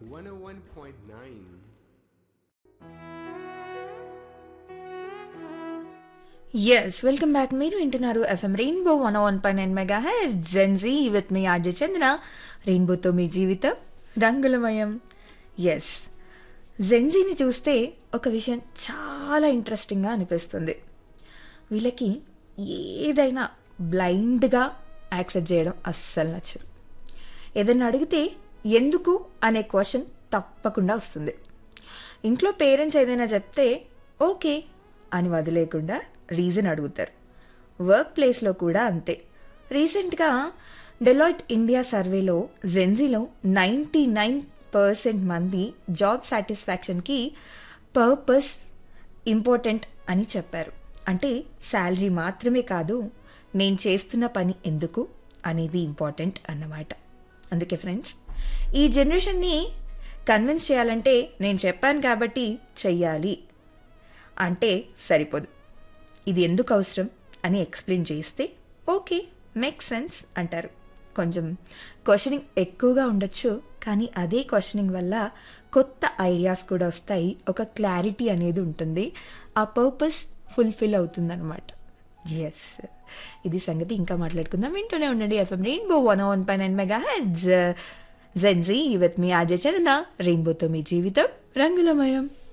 101.9. Yes welcome back మీరు వింటున్నారు FM rainbow one one పై nine mega head Gen Z with మీ ఆర్జే చంద్ర రెయిన్బోతో మీ జీవితం రంగులమయం ఎస్ జెన్జీని చూస్తే ఒక విషయం చాలా ఇంట్రెస్టింగ్గా అనిపిస్తుంది వీళ్ళకి ఏదైనా బ్లైండ్గా యాక్సెప్ట్ చేయడం అస్సలు నచ్చదు ఏదైనా అడిగితే ఎందుకు అనే క్వశ్చన్ తప్పకుండా వస్తుంది ఇంట్లో పేరెంట్స్ ఏదైనా చెప్తే ఓకే అని వదిలేకుండా రీజన్ అడుగుతారు వర్క్ ప్లేస్లో కూడా అంతే రీసెంట్గా డెలాయిట్ ఇండియా సర్వేలో జెన్జీలో నైంటీ నైన్ పర్సెంట్ మంది జాబ్ సాటిస్ఫాక్షన్కి పర్పస్ ఇంపార్టెంట్ అని చెప్పారు అంటే శాలరీ మాత్రమే కాదు నేను చేస్తున్న పని ఎందుకు అనేది ఇంపార్టెంట్ అన్నమాట అందుకే ఫ్రెండ్స్ ఈ జనరేషన్ని కన్విన్స్ చేయాలంటే నేను చెప్పాను కాబట్టి చెయ్యాలి అంటే సరిపోదు ఇది ఎందుకు అవసరం అని ఎక్స్ప్లెయిన్ చేస్తే ఓకే మేక్ సెన్స్ అంటారు కొంచెం క్వశ్చనింగ్ ఎక్కువగా ఉండొచ్చు కానీ అదే క్వశ్చనింగ్ వల్ల కొత్త ఐడియాస్ కూడా వస్తాయి ఒక క్లారిటీ అనేది ఉంటుంది ఆ పర్పస్ ఫుల్ఫిల్ అవుతుందన్నమాట ఎస్ ఇది సంగతి ఇంకా మాట్లాడుకుందాం వింటూనే ఉండండి ఎఫ్ఎం రెయిన్బో వన్ వన్ పై nine mega heads Gen Z with మీ ఆజే చందన రెయిన్బోతో మీ జీవితం రంగులమయం